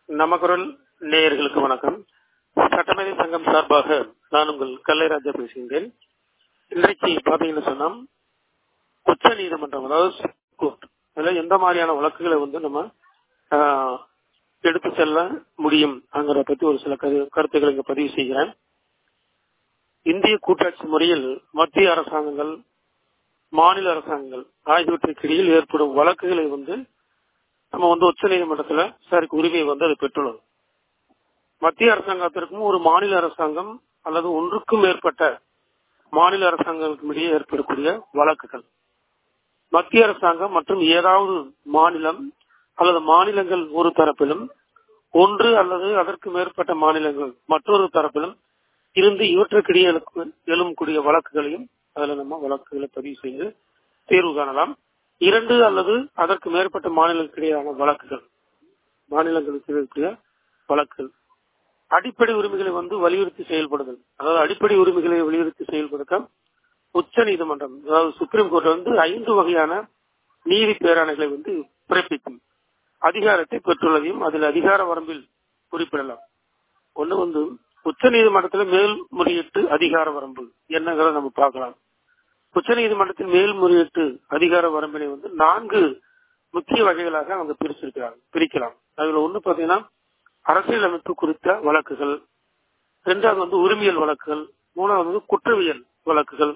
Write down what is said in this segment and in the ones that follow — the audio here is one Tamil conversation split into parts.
நமக்குரல் நேயர்களுக்கு வணக்கம் சட்டமேதை சங்கம் சார்பாக நான் உங்கள் கல்லைராஜா பேசுகின்றேன் இன்றைக்கு பாத்தீங்கன்னு சொன்னா உச்ச நீதிமன்றம் அதாவது கோர்ட் அதுல எந்த மாதிரியான வழக்குகளை வந்து நம்ம ஆஹ், எடுத்து செல்ல முடியும் அங்கிறத பத்தி ஒரு சில கரு- கருத்துக்களை இங்க பதிவு செய்கிறேன் இந்திய கூட்டாட்சி முறையில் மத்திய அரசாங்கங்கள் மாநில அரசாங்கங்கள் ஆகியவற்றுக்கு இடையில் ஏற்படும் வழக்குகளை வந்து நம்ம வந்து உச்ச நீதிமன்றத்துல விசாரிக்க உரிமையை வந்து அது பெற்றுள்ளது மத்திய அரசாங்கத்திற்கும் ஒரு மாநில அரசாங்கம் அல்லது ஒன்றுக்கும் மேற்பட்ட மாநில அரசாங்கங்களுக்கும் இடையே ஏற்படக்கூடிய வழக்குகள் மத்திய அரசாங்கம் மற்றும் ஏதாவது மாநிலம் அல்லது மாநிலங்கள் ஒரு தரப்பிலும் ஒன்று அல்லது அதற்கு மேற்பட்ட மாநிலங்கள் மற்றொரு தரப்பிலும் இருந்து இவற்றுக்கிடையே எழுக்கு- எழும்பக்கூடிய வழக்குகளையும் அதுல நம்ம வழக்குகளை பதிவு செய்து தீர்வு காணலாம் இரண்டு அல்லது அதற்கு மேற்பட்ட மாநிலங்களுக்கிடையான வழக்குகள் மாநிலங்களுக்கு இருக்கக்கூடிய வழக்குகள் அடிப்படை உரிமைகளை வந்து வலியுறுத்தி செயல்படுதல் அதாவது அடிப்படை உரிமைகளை வலியுறுத்தி செயல்படுத்த உச்ச நீதிமன்றம் அதாவது சுப்ரீம் கோர்ட் வந்து ஐந்து வகையான நீதி பேராணைகளை வந்து பிறப்பிக்கும் அதிகாரத்தை பெற்றுள்ளதையும் அதில் அதிகார வரம்பில் குறிப்பிடலாம் ஒண்ணு வந்து உச்ச நீதிமன்றத்துல மேல்முறையீட்டு அதிகார வரம்பு என்னங்கிறத நம்ம பார்க்கலாம் உச்ச நீதிமன்றத்தின் மேல்முறையீட்டு அதிகார வரம்பினை வந்து நான்கு முக்கிய வகைகளாக அவங்க பிரிச்சிருக்கிறாங்க பிரிக்கலாம் அதுல ஒண்ணு பாத்தீங்கன்னா அரசியலமைப்பு குறித்த வழக்குகள் இரண்டாவது வந்து உரிமையல் வழக்குகள் மூணாவது வந்து குற்றவியல் வழக்குகள்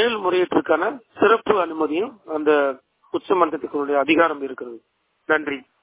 மேல்முறையீட்டிற்கான சிறப்பு அனுமதியும் அந்த உச்சமன்றத்தினுடைய அதிகாரம் இருக்கிறது நன்றி